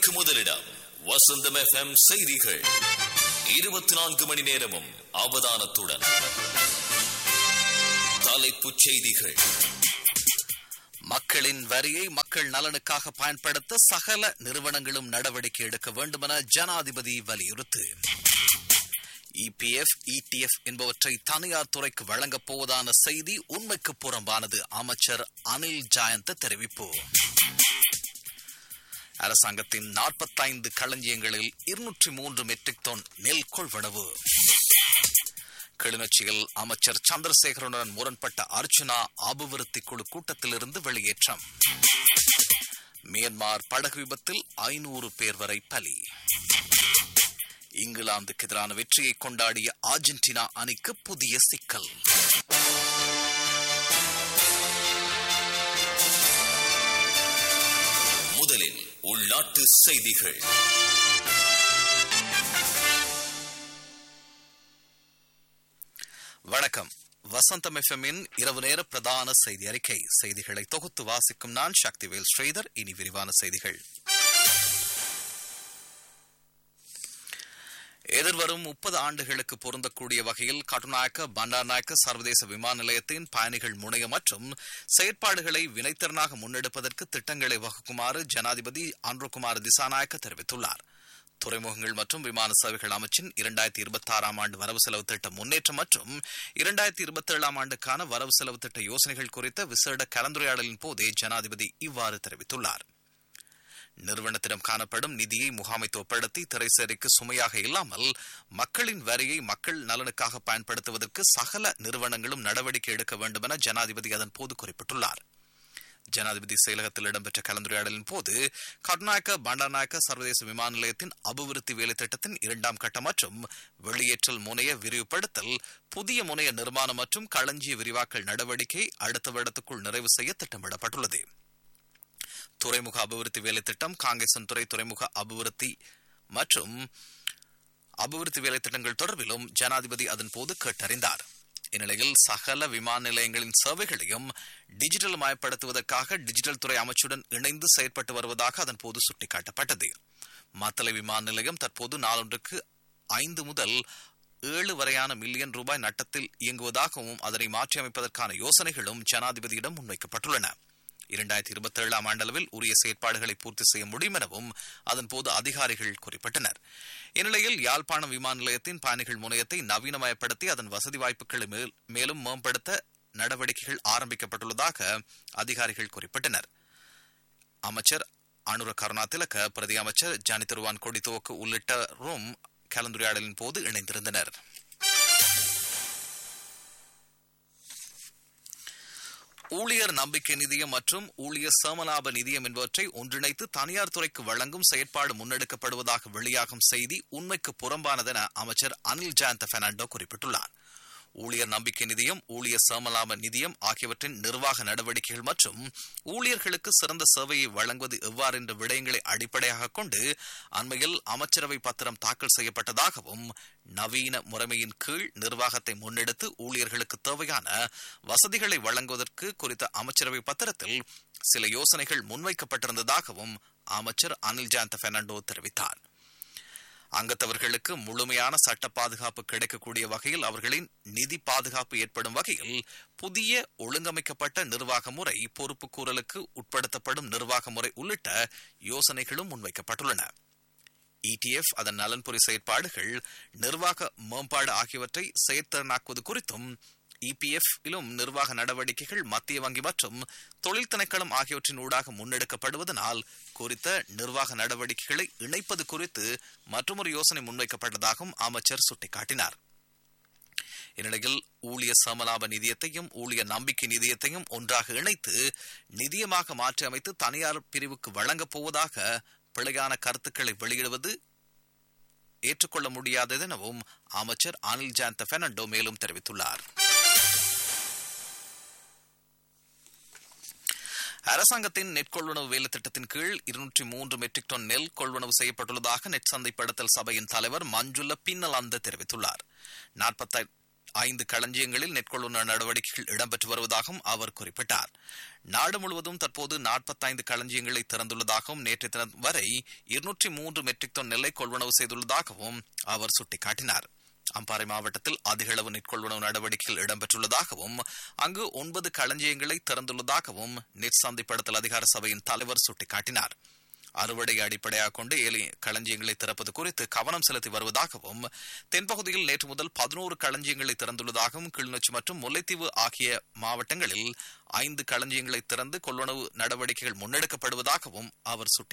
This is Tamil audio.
செய்திகளுக்கு முதலிடம் வசந்தம் எஃப்எம் செய்திகள் இருபத்தி நான்கு மணி நேரமும் அவதானத்துடன் தலைப்புச் செய்திகள் மக்களின் வரியை மக்கள் நலனுக்காக பயன்படுத்த சகல நிறுவனங்களும் நடவடிக்கை எடுக்க வேண்டுமென ஜனாதிபதி வலியுறுத்து இபிஎஃப் இடிஎஃப் என்பவற்றை தனியார் துறைக்கு வழங்கப் போவதான செய்தி உண்மைக்கு புறம்பானது அமைச்சர் அனில் ஜாயந்த தெரிவிப்பு அரசாங்கத்தின் நாற்பத்தைந்து களஞ்சியங்களில் இருநூற்றி மூன்று மெட்ரிக் டன் நெல் கொள்வனவு கிளிநொச்சியில் அமைச்சர் சந்திரசேகரனுடன் முரண்பட்ட அர்ச்சுனா அபிவிருத்தி குழு கூட்டத்திலிருந்து வெளியேற்றம் மியான்மர் படகு விபத்தில் ஐநூறு பேர் வரை பலி இங்கிலாந்துக்கு எதிரான வெற்றியை கொண்டாடிய அர்ஜென்டினா அணிக்கு புதிய சிக்கல் முதலில் உள்நாட்டு செய்திகள் வணக்கம் வசந்தம் எஃப்எம்மின் இரவு நேர பிரதான செய்தி அறிக்கை செய்திகளை தொகுத்து வாசிக்கும் நான் சக்திவேல் ஸ்ரீதர் இனி விரிவான செய்திகள் எதிர்வரும் முப்பது ஆண்டுகளுக்கு பொருந்தக்கூடிய வகையில் கட்டுநாயக்க பண்டார்நாயக்க சர்வதேச விமான நிலையத்தின் பயணிகள் முனைய மற்றும் செயற்பாடுகளை வினைத்திறனாக முன்னெடுப்பதற்கு திட்டங்களை வகுக்குமாறு ஜனாதிபதி அன்ருகுமார் திசாநாயக்க தெரிவித்துள்ளார் துறைமுகங்கள் மற்றும் விமான சேவைகள் அமைச்சின் இரண்டாயிரத்தி இருபத்தி ஆறாம் ஆண்டு வரவு செலவு திட்ட முன்னேற்றம் மற்றும் இரண்டாயிரத்தி இருபத்தி ஏழாம் ஆண்டுக்கான வரவு செலவு திட்ட யோசனைகள் குறித்த விசேட கலந்துரையாடலின் போதே ஜனாதிபதி இவ்வாறு தெரிவித்துள்ளார் நிறுவனத்திடம் காணப்படும் நிதியை முகாமைத்துவப்படுத்தி திரைசேரிக்கு சுமையாக இல்லாமல் மக்களின் வரியை மக்கள் நலனுக்காக பயன்படுத்துவதற்கு சகல நிறுவனங்களும் நடவடிக்கை எடுக்க வேண்டும் என ஜனாதிபதி அதன் போது குறிப்பிட்டுள்ளார் ஜனாதிபதி செயலகத்தில் இடம்பெற்ற கலந்துரையாடலின் போது கர்நாயக்க பண்டாநாயக்க சர்வதேச விமான நிலையத்தின் அபிவிருத்தி வேலை திட்டத்தின் இரண்டாம் கட்டம் மற்றும் வெளியேற்றல் முனைய விரிவுபடுத்தல் புதிய முனைய நிர்மாணம் மற்றும் களஞ்சிய விரிவாக்கல் நடவடிக்கை அடுத்த வருடத்துக்குள் நிறைவு செய்ய திட்டமிடப்பட்டுள்ளது துறைமுக அபிவிருத்தி வேலை திட்டம் காங்கேசன் துறை துறைமுக அபிவிருத்தி மற்றும் அபிவிருத்தி வேலை திட்டங்கள் தொடர்பிலும் ஜனாதிபதி அதன் போது கேட்டறிந்தார் இந்நிலையில் சகல விமான நிலையங்களின் சேவைகளையும் டிஜிட்டல் மயப்படுத்துவதற்காக டிஜிட்டல் துறை அமைச்சுடன் இணைந்து செயற்பட்டு வருவதாக அதன் போது சுட்டிக்காட்டப்பட்டது மாத்தலை விமான நிலையம் தற்போது நாளொன்றுக்கு ஐந்து முதல் ஏழு வரையான மில்லியன் ரூபாய் நட்டத்தில் இயங்குவதாகவும் அதனை மாற்றியமைப்பதற்கான யோசனைகளும் ஜனாதிபதியிடம் முன்வைக்கப்பட்டுள்ளன இரண்டாயிரத்தி இருபத்தி ஏழாம் ஆண்டளவில் உரிய செயற்பாடுகளை பூர்த்தி செய்ய முடியும் எனவும் அதன் போது அதிகாரிகள் குறிப்பிட்டனர் இந்நிலையில் யாழ்ப்பாணம் விமான நிலையத்தின் பயணிகள் முனையத்தை நவீனமயப்படுத்தி அதன் வசதி வாய்ப்புகளை மேலும் மேம்படுத்த நடவடிக்கைகள் ஆரம்பிக்கப்பட்டுள்ளதாக அதிகாரிகள் குறிப்பிட்டனர் அமைச்சர் அனுர கருணாதிலக பிரதி அமைச்சர் ஜானி திருவான் கொடித்துவக்கு உள்ளிட்டோரும் கலந்துரையாடலின் போது இணைந்திருந்தனர் ஊழியர் நம்பிக்கை நிதியம் மற்றும் ஊழியர் சமலாப நிதியம் என்பவற்றை ஒன்றிணைத்து தனியார் துறைக்கு வழங்கும் செயற்பாடு முன்னெடுக்கப்படுவதாக வெளியாகும் செய்தி உண்மைக்கு புறம்பானதென அமைச்சர் அனில் ஜயந்த பெர்னாண்டோ குறிப்பிட்டுள்ளார் ஊழியர் நம்பிக்கை நிதியம் ஊழியர் சமலாப நிதியம் ஆகியவற்றின் நிர்வாக நடவடிக்கைகள் மற்றும் ஊழியர்களுக்கு சிறந்த சேவையை வழங்குவது எவ்வாறு என்ற விடயங்களை அடிப்படையாக கொண்டு அண்மையில் அமைச்சரவை பத்திரம் தாக்கல் செய்யப்பட்டதாகவும் நவீன முறைமையின் கீழ் நிர்வாகத்தை முன்னெடுத்து ஊழியர்களுக்கு தேவையான வசதிகளை வழங்குவதற்கு குறித்த அமைச்சரவை பத்திரத்தில் சில யோசனைகள் முன்வைக்கப்பட்டிருந்ததாகவும் அமைச்சர் அனில் ஜாந்த பெர்னாண்டோ தெரிவித்தார் அங்கத்தவர்களுக்கு முழுமையான சட்ட பாதுகாப்பு கிடைக்கக்கூடிய வகையில் அவர்களின் நிதி பாதுகாப்பு ஏற்படும் வகையில் புதிய ஒழுங்கமைக்கப்பட்ட நிர்வாக முறை பொறுப்பு கூறலுக்கு உட்படுத்தப்படும் நிர்வாக முறை உள்ளிட்ட யோசனைகளும் முன்வைக்கப்பட்டுள்ளன இடிஎஃப் அதன் நலன்புரி செயற்பாடுகள் நிர்வாக மேம்பாடு ஆகியவற்றை செயற்திறனாக்குவது குறித்தும் இபிஎஃப் இலும் நிர்வாக நடவடிக்கைகள் மத்திய வங்கி மற்றும் தொழில் திணைக்களம் ஆகியவற்றின் ஊடாக முன்னெடுக்கப்படுவதனால் குறித்த நிர்வாக நடவடிக்கைகளை இணைப்பது குறித்து மற்றொரு யோசனை முன்வைக்கப்பட்டதாகவும் அமைச்சர் சுட்டிக்காட்டினார் இந்நிலையில் ஊழியர் சமலாப நிதியத்தையும் ஊழியர் நம்பிக்கை நிதியத்தையும் ஒன்றாக இணைத்து நிதியமாக மாற்றி அமைத்து தனியார் பிரிவுக்கு வழங்கப் போவதாக பிழையான கருத்துக்களை வெளியிடுவது ஏற்றுக்கொள்ள முடியாதது எனவும் அமைச்சர் அனில் ஜாந்த பெர்னாண்டோ மேலும் தெரிவித்துள்ளார் அரசாங்கத்தின் நெட் கொள்வனவு வேலை திட்டத்தின் கீழ் இருநூற்றி மூன்று மெட்ரிக் டன் நெல் கொள்வனவு செய்யப்பட்டுள்ளதாக நெட் சந்தைப்படுத்தல் சபையின் தலைவர் மஞ்சுள்ள பின்னலாந்த தெரிவித்துள்ளார் ஐந்து களஞ்சியங்களில் நெற்கொள்ளுணர் நடவடிக்கைகள் இடம்பெற்று வருவதாகவும் அவர் குறிப்பிட்டார் நாடு முழுவதும் தற்போது நாற்பத்தைந்து களஞ்சியங்களை திறந்துள்ளதாகவும் நேற்று தினம் வரை இருநூற்றி மூன்று மெட்ரிக் டன் நெல்லை கொள்வனவு செய்துள்ளதாகவும் அவர் சுட்டிக்காட்டினார் அம்பாறை மாவட்டத்தில் அதிகளவு நெற்கொள்வனவு நடவடிக்கைகள் இடம்பெற்றுள்ளதாகவும் அங்கு ஒன்பது களஞ்சியங்களை திறந்துள்ளதாகவும் நெற் சந்தைப்படுத்தல் அதிகார சபையின் தலைவர் சுட்டிக்காட்டினார் அறுவடை அடிப்படையாக கொண்டு ஏழை களஞ்சியங்களை திறப்பது குறித்து கவனம் செலுத்தி வருவதாகவும் தென்பகுதியில் நேற்று முதல் பதினோரு களஞ்சியங்களை திறந்துள்ளதாகவும் கிளிநொச்சி மற்றும் முல்லைத்தீவு ஆகிய மாவட்டங்களில் ஐந்து களஞ்சியங்களை திறந்து கொள்வனவு நடவடிக்கைகள் முன்னெடுக்கப்படுவதாகவும் அவர் சுட்டிக்காட்டினார்